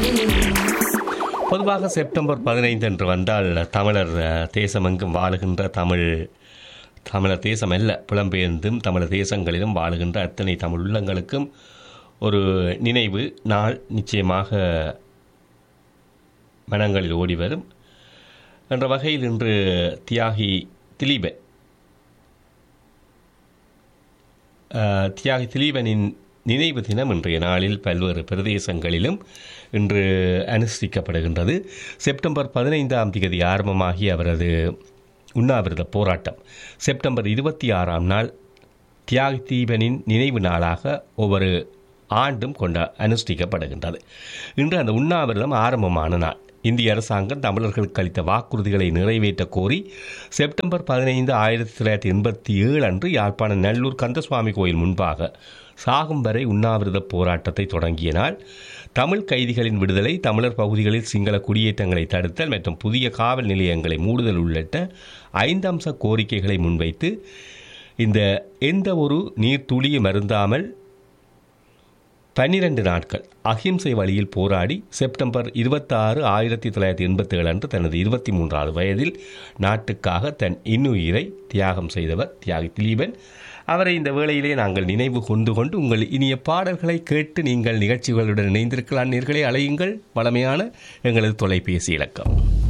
பொதுவாக செப்டம்பர் பதினைந்து என்று வந்தால் தமிழர் அஹ், தேசமெங்கும் வாழுகின்ற தமிழ் தமிழர் தேசம் அல்ல புலம்பெயர்ந்தும் தமிழர் தேசங்களிலும் வாழுகின்ற அத்தனை தமிழ் உள்ளங்களுக்கும் ஒரு நினைவு நாள் நிச்சயமாக மனங்களில் ஓடி வரும் என்ற வகையில் இன்று தியாகி திலீபன் அஹ், தியாகி திலீபனின் நினைவு தினம் இன்றைய நாளில் பல்வேறு பிரதேசங்களிலும் இன்று அனுஷ்டிக்கப்படுகின்றது செப்டம்பர் பதினைந்தாம் தேதி ஆரம்பமாகிய அவரது உண்ணாவிரத போராட்டம் செப்டம்பர் இருபத்தி ஆறாம் நாள் தியாகி தீபனின் நினைவு நாளாக ஒவ்வொரு ஆண்டும் கொண்ட அனுஷ்டிக்கப்படுகின்றது இன்று அந்த உண்ணாவிரதம் ஆரம்பமான நாள் இந்திய அரசாங்கம் தமிழர்களுக்கு அளித்த வாக்குறுதிகளை நிறைவேற்ற கோரி செப்டம்பர் பதினைந்து ஆயிரத்தி தொள்ளாயிரத்தி எண்பத்தி ஏழு அன்று யாழ்ப்பாணம் நல்லூர் கந்தசுவாமி கோயில் முன்பாக சாகும் வரை உண்ணாவிரத போராட்டத்தை தொடங்கிய நாள் தமிழ் கைதிகளின் விடுதலை தமிழர் பகுதிகளில் சிங்கள குடியேற்றங்களை தடுத்தல் மற்றும் புதிய காவல் நிலையங்களை மூடுதல் உள்ளிட்ட ஐந்து அம்ச கோரிக்கைகளை முன்வைத்து இந்த எந்த ஒரு நீர்த்துளியும் அருந்தாமல் பன்னிரண்டு நாட்கள் அஹிம்சை வழியில் போராடி செப்டம்பர் இருபத்தாறு ஆயிரத்தி தொள்ளாயிரத்தி எண்பத்தி ஏழு அன்று தனது இருபத்தி மூன்றாவது வயதில் நாட்டுக்காக தன் இன்னுயிரை தியாகம் செய்தவர் தியாகி திலீபன் அவரை இந்த வேளையிலே நாங்கள் நினைவு கொண்டு கொண்டு உங்கள் இனிய பாடல்களை கேட்டு நீங்கள் நிகழ்ச்சிகளுடன் இணைந்திருக்கலாம் நேர்களை அழையுங்கள் வளமையான எங்களது தொலைபேசி இலக்கம்